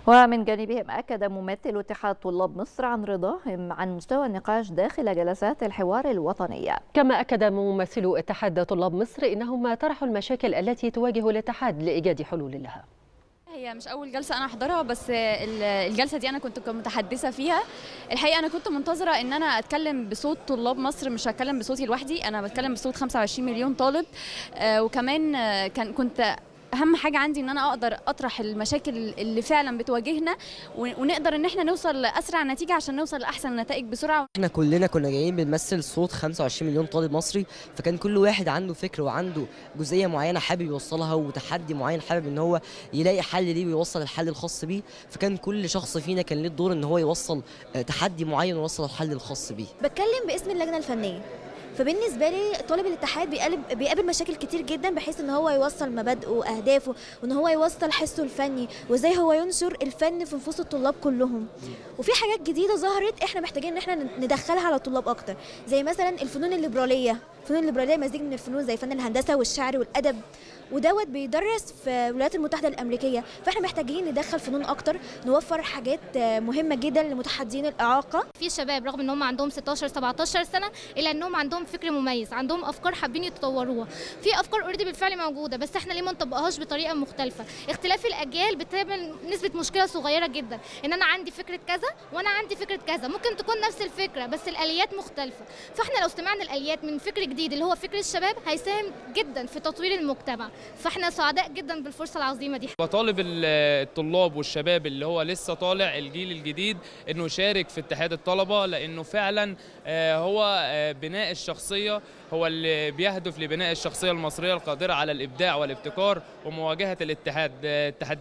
ومن جانبهم أكد ممثل اتحاد طلاب مصر عن رضاهم عن مستوى النقاش داخل جلسات الحوار الوطنية كما أكد ممثل اتحاد طلاب مصر إنهم طرحوا المشاكل التي تواجه الاتحاد لإيجاد حلول لها هي مش اول جلسه انا احضرها بس الجلسه دي انا كنت متحدثه فيها الحقيقه انا كنت منتظره ان انا اتكلم بصوت طلاب مصر مش هتكلم بصوتي لوحدي انا بتكلم بصوت 25 مليون طالب وكمان كان كنت اهم حاجه عندي ان انا اقدر اطرح المشاكل اللي فعلا بتواجهنا ونقدر ان احنا نوصل لاسرع نتيجه عشان نوصل لاحسن النتائج بسرعه احنا كلنا كنا جايين بنمثل صوت 25 مليون طالب مصري فكان كل واحد عنده فكر وعنده جزئيه معينه حابب يوصلها وتحدي معين حابب ان هو يلاقي حل ليه ويوصل الحل الخاص بيه فكان كل شخص فينا كان ليه الدور ان هو يوصل تحدي معين ويوصل الحل الخاص بيه بتكلم باسم اللجنه الفنيه فبالنسبه لي طالب الاتحاد بيقلب بيقابل مشاكل كتير جدا بحيث ان هو يوصل مبادئه واهدافه وان هو يوصل حسه الفني وازاي هو ينشر الفن في نفوس الطلاب كلهم وفي حاجات جديده ظهرت احنا محتاجين ان احنا ندخلها على الطلاب اكتر زي مثلا الفنون الليبراليه الفنون الليبراليه مزيج من الفنون زي فن الهندسه والشعر والادب ودوت بيدرس في الولايات المتحده الامريكيه فاحنا محتاجين ندخل فنون اكتر نوفر حاجات مهمه جدا لمتحدين الاعاقه في شباب رغم ان هم عندهم 16 17 سنه الا انهم عندهم فكر مميز عندهم افكار حابين يتطوروها في افكار اوريدي بالفعل موجوده بس احنا ليه ما نطبقهاش بطريقه مختلفه اختلاف الاجيال بتعمل نسبه مشكله صغيره جدا ان انا عندي فكره كذا وانا عندي فكره كذا ممكن تكون نفس الفكره بس الاليات مختلفه فاحنا لو استمعنا الاليات من فكر جديد اللي هو فكر الشباب هيساهم جدا في تطوير المجتمع فاحنا سعداء جدا بالفرصه العظيمه دي بطالب الطلاب والشباب اللي هو لسه طالع الجيل الجديد انه يشارك في اتحاد الطلبه لانه فعلا هو بناء الشخصيه هو اللي بيهدف لبناء الشخصيه المصريه القادره على الابداع والابتكار ومواجهه الاتحاد التحديات